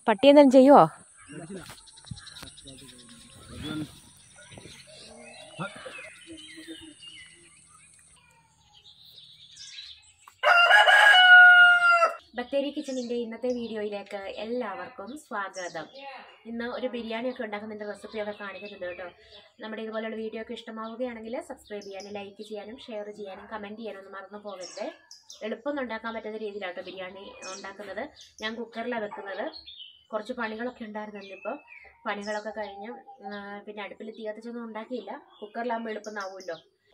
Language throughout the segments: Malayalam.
പട്ടി എന്തെങ്കിലും ചെയ്യുവോ ബത്തേരി കിച്ചണിൻ്റെ ഇന്നത്തെ വീഡിയോയിലേക്ക് എല്ലാവർക്കും സ്വാഗതം ഇന്ന് ഒരു ബിരിയാണി ഒക്കെ ഉണ്ടാക്കുന്നതിൻ്റെ റെസിപ്പിയൊക്കെ കാണിക്കുന്നുണ്ട് കേട്ടോ നമ്മുടെ ഇതുപോലുള്ള വീഡിയോ ഒക്കെ ഇഷ്ടമാവുകയാണെങ്കിൽ സബ്സ്ക്രൈബ് ചെയ്യാനും ലൈക്ക് ചെയ്യാനും ഷെയർ ചെയ്യാനും കമൻറ്റ് ചെയ്യാനും ഒന്നും മറന്നു പോകരുത് എളുപ്പം ഉണ്ടാക്കാൻ പറ്റുന്ന രീതിയിലാട്ടോ ബിരിയാണി ഉണ്ടാക്കുന്നത് ഞാൻ കുക്കറിലാണ് വെക്കുന്നത് കുറച്ച് പണികളൊക്കെ ഉണ്ടായിരുന്നു ഇന്നിപ്പോൾ പണികളൊക്കെ കഴിഞ്ഞ് ആ, പിന്നെ അടുപ്പിൽ തീ കത്തിച്ചൊന്നും ഉണ്ടാക്കിയില്ല കുക്കറിലാകുമ്പോൾ എളുപ്പമാവുമല്ലോ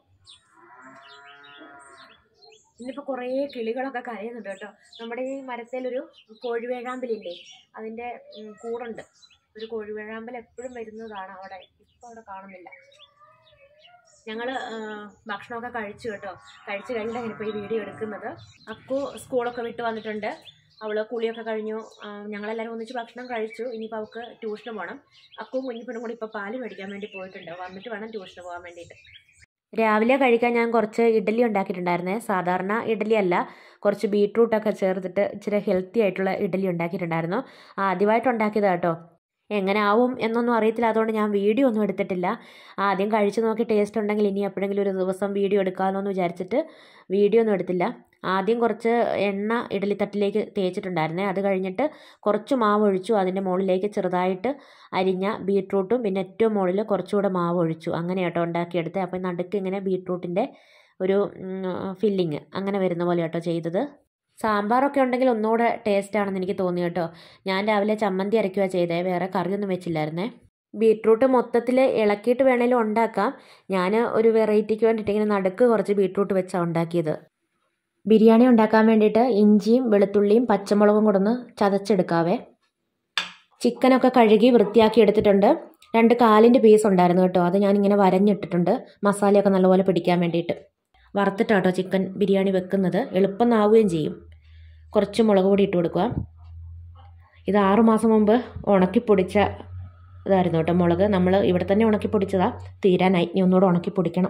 ഇന്നിപ്പോൾ കുറേ കിളികളൊക്കെ കരയുന്നുണ്ട് കേട്ടോ നമ്മുടെ ഈ മരത്തിലൊരു കോഴിവേഴാമ്പലില്ലേ അതിൻ്റെ ഉം, കൂടുണ്ട് ഒരു കോഴിവേഴാമ്പൽ എപ്പോഴും വരുന്നതാണ് അവിടെ ഇപ്പോൾ അവിടെ കാണുന്നില്ല ഞങ്ങൾ ഭക്ഷണമൊക്കെ കഴിച്ചു കേട്ടോ കഴിച്ചു കഴിഞ്ഞിട്ടാണ് ഇപ്പോൾ ഈ വീഡിയോ എടുക്കുന്നത് അക്കു സ്കൂളൊക്കെ വിട്ട് വന്നിട്ടുണ്ട് അവൾ കുളിയൊക്കെ കഴിഞ്ഞു ആ, ഞങ്ങളെല്ലാവരും ഒന്നിച്ച് ഭക്ഷണം കഴിച്ചു ഇനിയിപ്പോൾ അവൾക്ക് ട്യൂഷന് പോകണം അക്കും കുഞ്ഞിപ്പനും കൂടി ഇപ്പോൾ പാല് മേടിക്കാൻ വേണ്ടി പോയിട്ടുണ്ട് വന്നിട്ട് വേണം ട്യൂഷന് പോകാൻ വേണ്ടിയിട്ട് രാവിലെ കഴിക്കാൻ ഞാൻ കുറച്ച് ഇഡ്ഡലി ഉണ്ടാക്കിയിട്ടുണ്ടായിരുന്നേ സാധാരണ ഇഡ്ഡലി അല്ല കുറച്ച് ബീട്രൂട്ടൊക്കെ ചേർത്തിട്ട് ഇച്ചിരി ഹെൽത്തി ആയിട്ടുള്ള ഇഡ്ഡലി ഉണ്ടാക്കിയിട്ടുണ്ടായിരുന്നു ആദ്യമായിട്ട് ഉണ്ടാക്കിയത് കേട്ടോ എങ്ങനെ ആവും എന്നൊന്നും അറിയത്തില്ല അതുകൊണ്ട് ഞാൻ വീഡിയോ ഒന്നും എടുത്തിട്ടില്ല ആദ്യം കഴിച്ച് നോക്കി ടേസ്റ്റ് ഉണ്ടെങ്കിൽ ഇനി എപ്പോഴെങ്കിലും ഒരു ദിവസം വീഡിയോ എടുക്കാമല്ലോ എന്ന് വിചാരിച്ചിട്ട് വീഡിയോ ഒന്നും എടുത്തില്ല ആദ്യം കുറച്ച് എണ്ണ ഇഡ്ഡലി തട്ടിലേക്ക് തേച്ചിട്ടുണ്ടായിരുന്നേ അത് കഴിഞ്ഞിട്ട് കുറച്ച് മാവ് ഒഴിച്ചു അതിൻ്റെ മുകളിലേക്ക് ചെറുതായിട്ട് അരിഞ്ഞ ബീട്രൂട്ടും പിന്നെ ഏറ്റവും മുകളിൽ കുറച്ചുകൂടെ മാവ് ഒഴിച്ചു അങ്ങനെ കേട്ടോ ഉണ്ടാക്കിയെടുത്തത് അപ്പോൾ നടുക്ക് ഇങ്ങനെ ബീട്രൂട്ടിൻ്റെ ഒരു ഫില്ലിങ് അങ്ങനെ വരുന്ന പോലെ കേട്ടോ ചെയ്തത് സാമ്പാറൊക്കെ ഉണ്ടെങ്കിൽ ഒന്നുകൂടെ ടേസ്റ്റ് ആണെന്ന് എനിക്ക് തോന്നി കേട്ടോ ഞാൻ രാവിലെ ചമ്മന്തി അരയ്ക്കുക ചെയ്തേ വേറെ കറിയൊന്നും വെച്ചില്ലായിരുന്നേ ബീട്രൂട്ട് മൊത്തത്തിൽ ഇളക്കിയിട്ട് വേണേലും ഉണ്ടാക്കാം ഞാൻ ഒരു വെറൈറ്റിക്ക് വേണ്ടിയിട്ട് ഇങ്ങനെ നടുക്ക് കുറച്ച് ബീട്രൂട്ട് വെച്ചാണ് ഉണ്ടാക്കിയത് ബിരിയാണി ഉണ്ടാക്കാൻ വേണ്ടിയിട്ട് ഇഞ്ചിയും വെളുത്തുള്ളിയും പച്ചമുളകും കൂടെ ഒന്ന് ചതച്ചെടുക്കാവേ ചിക്കനൊക്കെ കഴുകി വൃത്തിയാക്കി എടുത്തിട്ടുണ്ട് രണ്ട് കാലിൻ്റെ പീസ് ഉണ്ടായിരുന്നു കേട്ടോ അത് ഞാനിങ്ങനെ വരഞ്ഞിട്ടിട്ടുണ്ട് മസാലയൊക്കെ നല്ലപോലെ പിടിക്കാൻ വേണ്ടിയിട്ട് വറുത്തിട്ടാട്ടോ ചിക്കൻ ബിരിയാണി വെക്കുന്നത് എളുപ്പം നാവുകയും ചെയ്യും കുറച്ച് മുളക് പൊടി ഇട്ട് കൊടുക്കുക ഇത് ആറു മാസം മുമ്പ് ഉണക്കിപ്പൊടിച്ച ഇതായിരുന്നു കേട്ടോ മുളക് നമ്മൾ ഇവിടെ തന്നെ ഉണക്കിപ്പൊടിച്ചതാ തീരാനായി ഇനി ഒന്നുകൂടെ ഉണക്കിപ്പൊടിക്കണം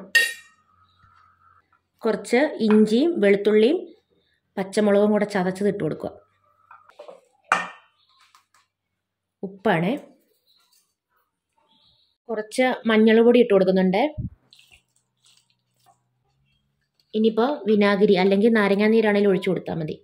കുറച്ച് ഇഞ്ചിയും വെളുത്തുള്ളിയും പച്ചമുളകും കൂടെ ചതച്ചത് ഇട്ട് കൊടുക്കുക ഉപ്പാണ് കുറച്ച് മഞ്ഞൾ പൊടി ഇട്ട് കൊടുക്കുന്നുണ്ട് ഇനിയിപ്പോൾ വിനാഗിരി അല്ലെങ്കിൽ നാരങ്ങാ നീരാണെങ്കിലും ഒഴിച്ചു കൊടുത്താൽ മതി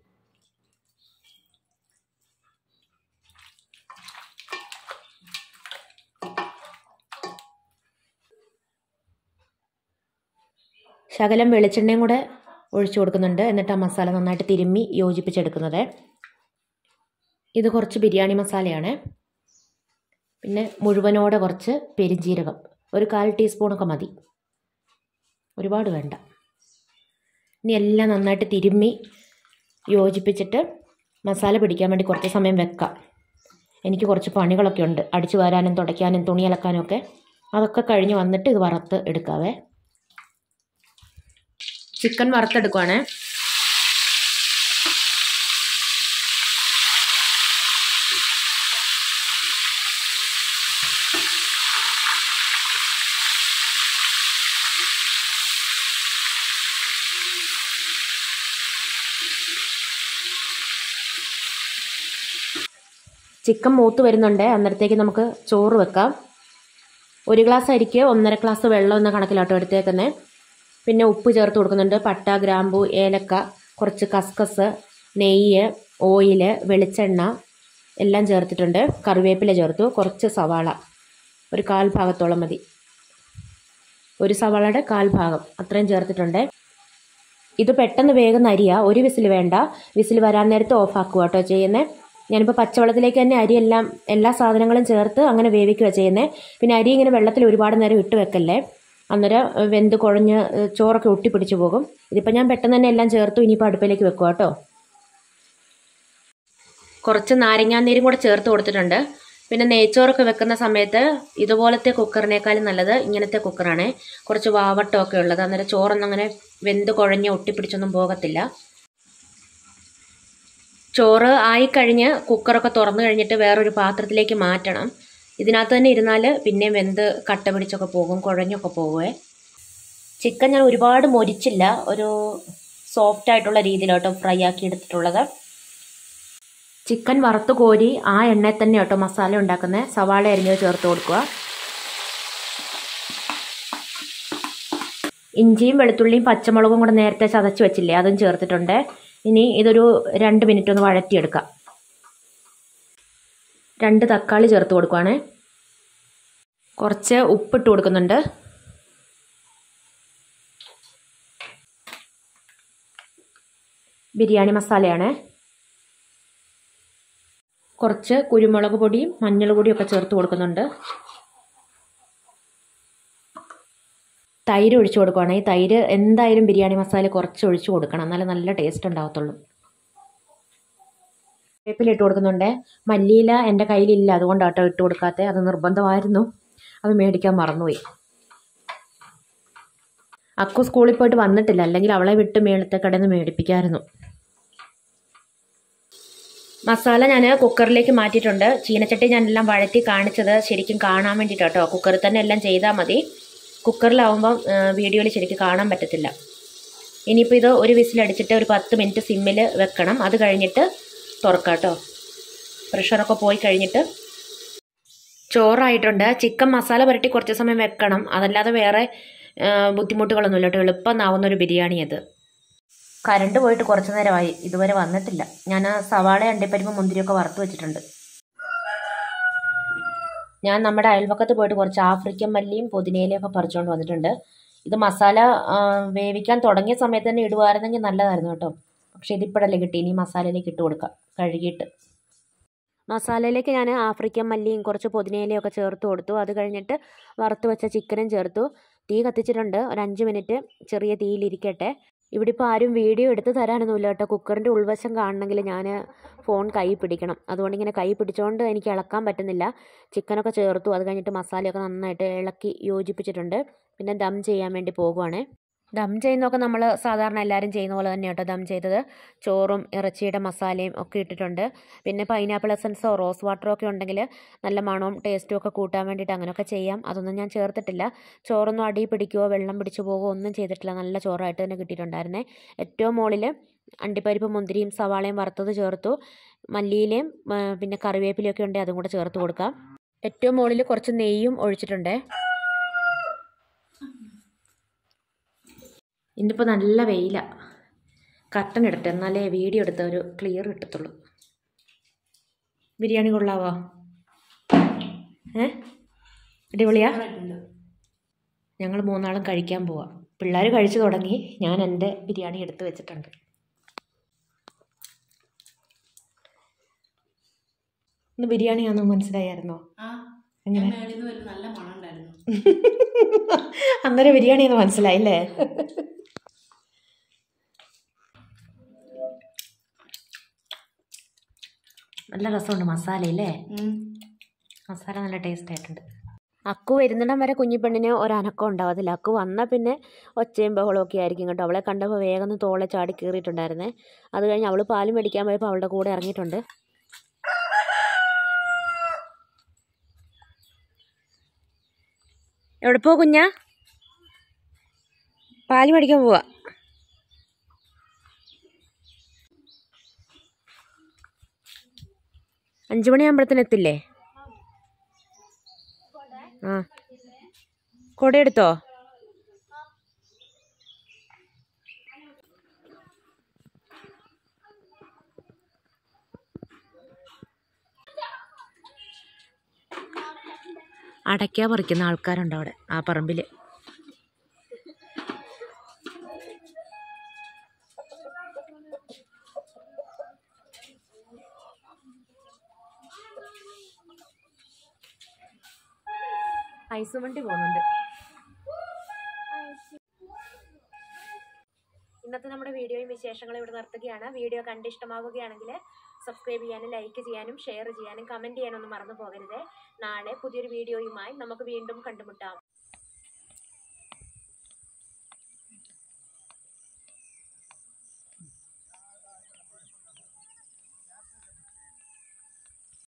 ശകലം വെളിച്ചെണ്ണയും കൂടെ ഒഴിച്ചു കൊടുക്കുന്നുണ്ട് എന്നിട്ട് ആ മസാല നന്നായിട്ട് തിരുമ്മി യോജിപ്പിച്ചെടുക്കുന്നത് ഇത് കുറച്ച് ബിരിയാണി മസാലയാണ് പിന്നെ മുഴുവനോടെ കുറച്ച് പെരിഞ്ജീരകം ഒരു കാൽ ടീസ്പൂണൊക്കെ മതി ഒരുപാട് വേണ്ട ഇനി എല്ലാം നന്നായിട്ട് തിരുമ്മി യോജിപ്പിച്ചിട്ട് മസാല പിടിക്കാൻ വേണ്ടി കുറച്ച് സമയം വെക്കാം എനിക്ക് കുറച്ച് പണികളൊക്കെ ഉണ്ട് അടിച്ചു വാരാനും തുടയ്ക്കാനും തുണി അലക്കാനും ഒക്കെ അതൊക്കെ കഴിഞ്ഞ് വന്നിട്ട് ഇത് വറുത്ത് എടുക്കാവേ ചിക്കൻ വറുത്തെടുക്കുവാണേ ചിക്കൻ മൂത്ത് വരുന്നുണ്ട് അന്നേരത്തേക്ക് നമുക്ക് ചോറ് വെക്കാം ഒരു ഗ്ലാസ് അരിക്ക് ഒന്നര ഗ്ലാസ് വെള്ളം എന്ന കണക്കിലാട്ടോ എടുത്തേക്കുന്നത് പിന്നെ ഉപ്പ് ചേർത്ത് കൊടുക്കുന്നുണ്ട് പട്ട ഗ്രാമ്പു ഏലക്ക കുറച്ച് കസ്കസ് നെയ്യ് ഓയില് വെളിച്ചെണ്ണ എല്ലാം ചേർത്തിട്ടുണ്ട് കറിവേപ്പില ചേർത്തു കുറച്ച് സവാള ഒരു കാൽ ഭാഗത്തോളം മതി ഒരു സവാളയുടെ കാൽ ഭാഗം അത്രയും ചേർത്തിട്ടുണ്ട് ഇത് പെട്ടെന്ന് വേഗം അരിയാ ഒരു വിസിൽ വേണ്ട വിസിൽ വരാൻ നേരത്ത് ഓഫ് ആക്കുക കേട്ടോ ചെയ്യുന്നത് ഞാനിപ്പോൾ പച്ചവെള്ളത്തിലേക്ക് തന്നെ അരിയെല്ലാം എല്ലാ സാധനങ്ങളും ചേർത്ത് അങ്ങനെ വേവിക്കുക ചെയ്യുന്നത് പിന്നെ അരി ഇങ്ങനെ വെള്ളത്തിൽ ഒരുപാട് നേരം ഇട്ട് വെക്കല്ലേ അന്നേരം ഏഹ്, വെന്ത് കുഴഞ്ഞ് ഏഹ്, ചോറൊക്കെ ഒട്ടിപ്പിടിച്ച് പോകും ഇതിപ്പോൾ ഞാൻ പെട്ടെന്ന് തന്നെ എല്ലാം ചേർത്തു ഇനിയിപ്പോൾ അടുപ്പിലേക്ക് വെക്കുക കേട്ടോ കുറച്ച് നാരങ്ങാനീരും കൂടെ ചേർത്ത് കൊടുത്തിട്ടുണ്ട് പിന്നെ നെയ്ച്ചോറൊക്കെ വെക്കുന്ന സമയത്ത് ഇതുപോലത്തെ കുക്കറിനേക്കാളും നല്ലത് ഇങ്ങനത്തെ കുക്കറാണ് കുറച്ച് വാവട്ടമൊക്കെ ഉള്ളത് അന്നേരം ചോറൊന്നും അങ്ങനെ വെന്ത് കുഴഞ്ഞ് ഒട്ടിപ്പിടിച്ചൊന്നും പോകത്തില്ല ചോറ് ആയിക്കഴിഞ്ഞ് കുക്കറൊക്കെ തുറന്നു കഴിഞ്ഞിട്ട് വേറൊരു പാത്രത്തിലേക്ക് മാറ്റണം ഇതിനകത്ത് തന്നെ ഇരുന്നാൽ പിന്നെയും വെന്ത് കട്ട പിടിച്ചൊക്കെ പോകും കുഴഞ്ഞൊക്കെ പോകുമേ ചിക്കൻ ഞാൻ ഒരുപാട് മൊരിച്ചില്ല ഒരു സോഫ്റ്റ് ആയിട്ടുള്ള രീതിയിലോട്ടോ ഫ്രൈ ആക്കി എടുത്തിട്ടുള്ളത് ചിക്കൻ വറുത്ത് കോരി ആ എണ്ണയിൽ തന്നെ കേട്ടോ മസാല ഉണ്ടാക്കുന്നത് സവാള അരിഞ്ഞത് ചേർത്ത് കൊടുക്കുക ഇഞ്ചിയും വെളുത്തുള്ളിയും പച്ചമുളകും കൂടെ നേരത്തെ ചതച്ച് വെച്ചില്ലേ അതും ചേർത്തിട്ടുണ്ട് ഇനി ഇതൊരു രണ്ട് മിനിറ്റ് ഒന്ന് വഴറ്റിയെടുക്കാം രണ്ട് തക്കാളി ചേർത്ത് കൊടുക്കുവാണേ കുറച്ച് ഉപ്പിട്ട് കൊടുക്കുന്നുണ്ട് ബിരിയാണി മസാലയാണ് കുറച്ച് കുരുമുളക് പൊടിയും മഞ്ഞൾ പൊടിയും ഒക്കെ ചേർത്ത് കൊടുക്കുന്നുണ്ട് തൈര് ഒഴിച്ചു കൊടുക്കുകയാണ് ഈ തൈര് എന്തായാലും ബിരിയാണി മസാല കുറച്ച് ഒഴിച്ചു കൊടുക്കണം എന്നാലേ നല്ല ടേസ്റ്റ് ഉണ്ടാകത്തുള്ളൂ വേപ്പില ഇട്ട് കൊടുക്കുന്നുണ്ട് മല്ലിയില എൻ്റെ കയ്യിലില്ല അതുകൊണ്ടാട്ടോ ഇട്ട് കൊടുക്കാത്തത് അത് നിർബന്ധമായിരുന്നു അത് മേടിക്കാൻ മറന്നുപോയി അക്കു സ്കൂളിൽ പോയിട്ട് വന്നിട്ടില്ല അല്ലെങ്കിൽ അവളെ വിട്ട് മേളത്തെ കടയിൽ നിന്ന് മേടിപ്പിക്കായിരുന്നു മസാല ഞാൻ കുക്കറിലേക്ക് മാറ്റിയിട്ടുണ്ട് ചീനച്ചട്ടി ഞാനെല്ലാം വഴറ്റി കാണിച്ചത് ശരിക്കും കാണാൻ വേണ്ടിയിട്ടോ കുക്കറിൽ തന്നെ എല്ലാം ചെയ്താൽ മതി കുക്കറിലാവുമ്പം വീഡിയോയിൽ ശരിക്കും കാണാൻ പറ്റത്തില്ല ഇനിയിപ്പോൾ ഇത് ഒരു വിസിലടിച്ചിട്ട് ഒരു പത്ത് മിനിറ്റ് സിമ്മിൽ വെക്കണം അത് കഴിഞ്ഞിട്ട് തുറക്കാം കേട്ടോ പ്രഷറൊക്കെ പോയി കഴിഞ്ഞിട്ട് ചോറായിട്ടുണ്ട് ചിക്കൻ മസാല പുരട്ടി കുറച്ച് സമയം വെക്കണം അതല്ലാതെ വേറെ ആ, ബുദ്ധിമുട്ടുകളൊന്നുമില്ല കേട്ടോ എളുപ്പം നാവുന്ന ഒരു ബിരിയാണി അത് കറണ്ട് പോയിട്ട് കുറച്ച് നേരമായി ഇതുവരെ വന്നിട്ടില്ല ഞാൻ സവാള അണ്ടിപ്പരിപ്പ് മുന്തിരിയൊക്കെ വറുത്ത് വെച്ചിട്ടുണ്ട് ഞാൻ നമ്മുടെ അയൽവക്കത്ത് പോയിട്ട് കുറച്ച് ആഫ്രിക്കൻ മല്ലിയും പുതിനയിലയും ഒക്കെ പറിച്ചുകൊണ്ട് വന്നിട്ടുണ്ട് ഇത് മസാല ആ, വേവിക്കാൻ തുടങ്ങിയ സമയത്ത് തന്നെ ഇടുവായിരുന്നെങ്കിൽ നല്ലതായിരുന്നു കേട്ടോ പക്ഷേ ഇതിപ്പോഴല്ലേ കിട്ടി ഇനി മസാലയിലേക്ക് ഇട്ട് കൊടുക്കാം കഴുകിയിട്ട് മസാലയിലേക്ക് ഞാൻ ആഫ്രിക്കൻ മല്ലിയും കുറച്ച് പുതിനയിലയും ഒക്കെ ചേർത്ത് കൊടുത്തു അത് കഴിഞ്ഞിട്ട് വറുത്ത് വെച്ച ചിക്കനും ചേർത്തു തീ കത്തിച്ചിട്ടുണ്ട് ഒരു അഞ്ച് മിനിറ്റ് ചെറിയ തീയിലിരിക്കട്ടെ ഇവിടെ ഇപ്പോൾ ആരും വീഡിയോ എടുത്ത് തരാനൊന്നുമില്ല കേട്ടോ കുക്കറിൻ്റെ ഉൾവശം കാണണമെങ്കിൽ ഞാൻ ഫോൺ കൈ പിടിക്കണം അതുകൊണ്ട് ഇങ്ങനെ കൈ പിടിച്ചുകൊണ്ട് എനിക്ക് ഇളക്കാൻ പറ്റുന്നില്ല ചിക്കനൊക്കെ ചേർത്തു അത് കഴിഞ്ഞിട്ട് മസാലയൊക്കെ നന്നായിട്ട് ഇളക്കി യോജിപ്പിച്ചിട്ടുണ്ട് പിന്നെ ദം ചെയ്യാൻ വേണ്ടി പോകുവാണേ ദം ചെയ്യുന്നതൊക്കെ നമ്മൾ സാധാരണ എല്ലാവരും ചെയ്യുന്ന പോലെ തന്നെ കേട്ടോ ദം ചെയ്തത് ചോറും ഇറച്ചിയുടെ മസാലയും ഒക്കെ ഇട്ടിട്ടുണ്ട് പിന്നെ പൈനാപ്പിൾ എസൻസോ റോസ് വാട്ടറോ ഒക്കെ ഉണ്ടെങ്കിൽ നല്ല മണവും ടേസ്റ്റും ഒക്കെ കൂട്ടാൻ വേണ്ടിയിട്ട് അങ്ങനെയൊക്കെ ചെയ്യാം അതൊന്നും ഞാൻ ചേർത്തിട്ടില്ല ചോറൊന്നും അടി പിടിക്കുകയോ വെള്ളം പിടിച്ചു പോകുകയോ ഒന്നും ചെയ്തിട്ടില്ല നല്ല ചോറായിട്ട് തന്നെ കിട്ടിയിട്ടുണ്ടായിരുന്നേ ഏറ്റവും മുകളിൽ അണ്ടിപ്പരിപ്പ് മുന്തിരിയും സവാളയും വറുത്തത് ചേർത്തു മല്ലിയിലയും ആ, പിന്നെ കറിവേപ്പിലയൊക്കെ ഉണ്ടെങ്കിൽ അതും കൂടെ ചേർത്ത് കൊടുക്കാം ഏറ്റവും മുകളിൽ കുറച്ച് നെയ്യും ഒഴിച്ചിട്ടുണ്ടേ ഇന്നിപ്പോൾ നല്ല വെയിലാണ് കട്ടൻ ഇടട്ടെ എന്നാലേ വീഡിയോ എടുത്ത ഒരു ക്ലിയർ കിട്ടത്തുള്ളൂ ബിരിയാണി കൊള്ളാവോ ഏ അടിപൊളിയാ ഞങ്ങൾ മൂന്നാളും കഴിക്കാൻ പോവാം പിള്ളേർ കഴിച്ചു തുടങ്ങി ഞാൻ എൻ്റെ ബിരിയാണി എടുത്ത് വെച്ചിട്ടുണ്ട് ഇന്ന് ബിരിയാണിയാണെന്ന് മനസ്സിലായായിരുന്നോ ആ എങ്ങനെ? ഞാൻ മേളിൽ നിന്ന് ഒരു നല്ല മണം ഉണ്ടായിരുന്നു അന്നേരം ബിരിയാണിയെന്ന് മനസ്സിലായില്ലേ നല്ല രസമുണ്ട് മസാലയില്ലേ മസാല നല്ല ടേസ്റ്റ് ആയിട്ടുണ്ട് അക്കു വരുന്നിടം വരെ കുഞ്ഞിപ്പെണ്ണിന് ഒരനക്കം ഉണ്ടാവത്തില്ല അക്കു വന്നാൽ പിന്നെ ഒച്ചയും ബഹളവും ഒക്കെ ആയിരിക്കും കേട്ടോ അവളെ കണ്ടപ്പോൾ വേഗം ഒന്ന് തോളെ ചാടി കയറിയിട്ടുണ്ടായിരുന്നേ അത് കഴിഞ്ഞ് അവൾ പാല് മേടിക്കാൻ പോയപ്പോൾ അവളുടെ കൂടെ ഇറങ്ങിയിട്ടുണ്ട് എവിടെ പോ കുഞ്ഞാ പാല് മേടിക്കാൻ പോവാ അഞ്ചു മണിയാകുമ്പോഴത്തേന് എത്തില്ലേ ആ കൊട എടുത്തോ അടയ്ക്ക പറിക്കുന്ന ആൾക്കാരുണ്ട് അവിടെ ആ പറമ്പിൽ ഐസ് വണ്ടി പോകുന്നുണ്ട് ഇന്നത്തെ നമ്മുടെ വീഡിയോയും വിശേഷങ്ങളും ഇവിടെ നിർത്തുകയാണ് വീഡിയോ കണ്ട് ഇഷ്ടമാവുകയാണെങ്കിൽ സബ്സ്ക്രൈബ് ചെയ്യാനും ലൈക്ക് ചെയ്യാനും ഷെയർ ചെയ്യാനും കമൻറ്റ് ചെയ്യാനൊന്നും മറന്നു പോകരുത് നാളെ പുതിയൊരു വീഡിയോയുമായി നമുക്ക് വീണ്ടും കണ്ടുമുട്ടാം